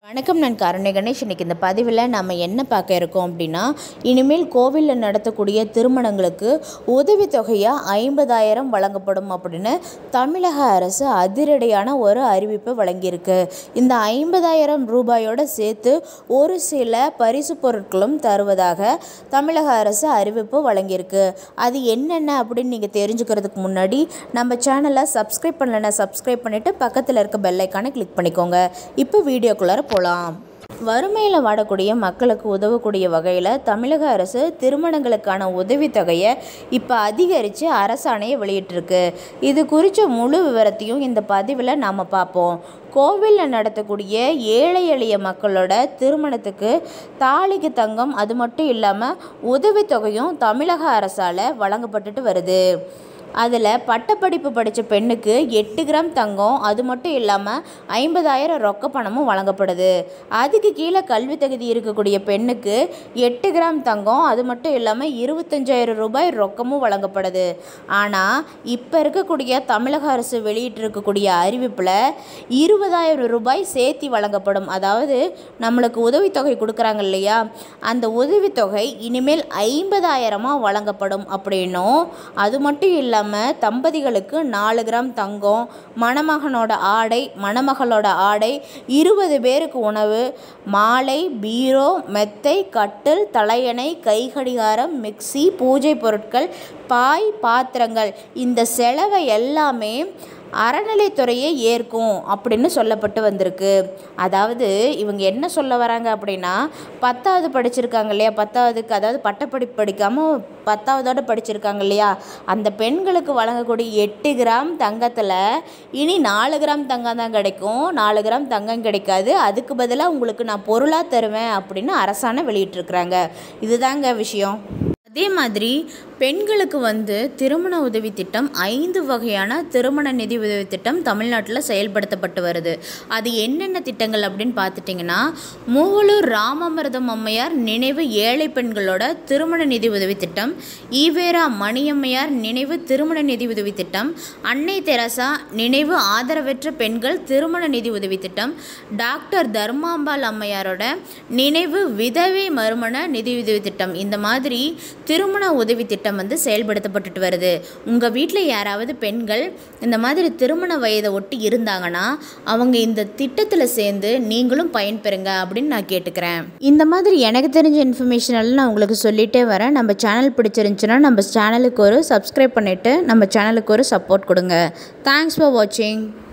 வணக்கம் நான் கருணை கணேஷ் இன்றைக்கி இந்த பதிவில் நம்ம என்ன பார்க்க இருக்கோம் அப்படின்னா இனிமேல் கோவிலில் நடத்தக்கூடிய திருமணங்களுக்கு உதவித்தொகையாக ஐம்பதாயிரம் வழங்கப்படும் அப்படின்னு தமிழக அரசு அதிரடியான ஒரு அறிவிப்பை வழங்கியிருக்கு இந்த ஐம்பதாயிரம் ரூபாயோடு சேர்த்து ஒரு சில பரிசு பொருட்களும் தருவதாக தமிழக அரசு அறிவிப்பு வழங்கியிருக்கு அது என்னென்ன அப்படின்னு நீங்கள் தெரிஞ்சுக்கிறதுக்கு முன்னாடி நம்ம சேனலை சப்ஸ்கிரைப் பண்ணலைன்னா சப்ஸ்கிரைப் பண்ணிவிட்டு பக்கத்தில் இருக்க பெல் ஐக்கானை கிளிக் பண்ணிக்கோங்க இப்போ வீடியோக்குள்ளார போகலாம் வறுமையில் வாடக்கூடிய மக்களுக்கு உதவக்கூடிய வகையில் தமிழக அரசு திருமணங்களுக்கான உதவித்தொகையை இப்போ அதிகரித்து அரசாணையை வெளியிட்டிருக்கு இது குறித்த முழு விவரத்தையும் இந்த பதிவில் நாம் பார்ப்போம் கோவிலில் நடத்தக்கூடிய ஏழை எளிய மக்களோட திருமணத்துக்கு தாலிக்கு தங்கம் அது மட்டும் இல்லாமல் உதவித்தொகையும் தமிழக அரசால் வழங்கப்பட்டுட்டு வருது அதில் பட்டப்படிப்பு படித்த பெண்ணுக்கு எட்டு கிராம் தங்கம் அது மட்டும் இல்லாமல் ஐம்பதாயிரம் ரொக்க பணமும் வழங்கப்படுது அதுக்கு கீழே கல்வி தகுதி இருக்கக்கூடிய பெண்ணுக்கு எட்டு கிராம் தங்கம் அது மட்டும் இல்லாமல் இருபத்தஞ்சாயிரம் ரூபாய் ரொக்கமும் வழங்கப்படுது ஆனால் இப்போ இருக்கக்கூடிய தமிழக அரசு வெளியிட்டிருக்கக்கூடிய அறிவிப்பில் இருபதாயிரம் ரூபாய் சேர்த்தி வழங்கப்படும் அதாவது நம்மளுக்கு உதவித்தொகை கொடுக்குறாங்க இல்லையா அந்த உதவித்தொகை இனிமேல் ஐம்பதாயிரமாக வழங்கப்படும் அப்படின்னும் அது மட்டும் இல்லாமல் இல்லாமல் தம்பதிகளுக்கு நாலு கிராம் தங்கம் மணமகனோட ஆடை மணமகளோட ஆடை இருபது பேருக்கு உணவு மாலை பீரோ மெத்தை கட்டில் தலையணை கைகடிகாரம் மிக்சி பூஜை பொருட்கள் பாய் பாத்திரங்கள் இந்த செலவை எல்லாமே அறநிலைத்துறையே ஏற்கும் அப்படின்னு சொல்லப்பட்டு வந்திருக்கு அதாவது இவங்க என்ன சொல்ல வராங்க அப்படின்னா பத்தாவது படிச்சிருக்காங்க இல்லையா பத்தாவதுக்கு அதாவது பட்டப்படிப்பு படிக்காமல் பத்தாவதோடு படிச்சிருக்காங்க இல்லையா அந்த பெண்களுக்கு வழங்கக்கூடிய எட்டு கிராம் தங்கத்தில் இனி நாலு கிராம் தங்கம் தான் கிடைக்கும் நாலு கிராம் தங்கம் கிடைக்காது அதுக்கு பதிலாக உங்களுக்கு நான் பொருளாக தருவேன் அப்படின்னு அரசாணை வெளியிட்டிருக்கிறாங்க இதுதாங்க விஷயம் அதே மாதிரி பெண்களுக்கு வந்து திருமண உதவி திட்டம் ஐந்து வகையான திருமண நிதி உதவி திட்டம் தமிழ்நாட்டில் செயல்படுத்தப்பட்டு வருது அது என்னென்ன திட்டங்கள் அப்படின்னு பார்த்துட்டிங்கன்னா மூவலூர் ராமமிர்தம் அம்மையார் நினைவு ஏழை பெண்களோட திருமண நிதி உதவி திட்டம் ஈவேரா மணியம்மையார் நினைவு திருமண நிதி உதவி திட்டம் அன்னை தெரசா நினைவு ஆதரவற்ற பெண்கள் திருமண நிதி உதவி திட்டம் டாக்டர் தர்மாம்பாள் அம்மையாரோட நினைவு விதவை மறுமண நிதி உதவி திட்டம் இந்த மாதிரி திருமண உதவி திட்டம் வந்து செயல்படுத்தப்பட்டுட்டு வருது உங்கள் வீட்டில் யாராவது பெண்கள் இந்த மாதிரி திருமண வயதை ஒட்டி இருந்தாங்கன்னா அவங்க இந்த திட்டத்தில் சேர்ந்து நீங்களும் பயன்பெறுங்க அப்படின்னு நான் கேட்டுக்கிறேன் இந்த மாதிரி எனக்கு தெரிஞ்ச இன்ஃபர்மேஷன் எல்லாம் நான் உங்களுக்கு சொல்லிகிட்டே வரேன் நம்ம சேனல் பிடிச்சிருந்துச்சுன்னா நம்ம சேனலுக்கு ஒரு சப்ஸ்கிரைப் பண்ணிவிட்டு நம்ம சேனலுக்கு ஒரு சப்போர்ட் கொடுங்க தேங்க்ஸ் ஃபார் வாட்சிங்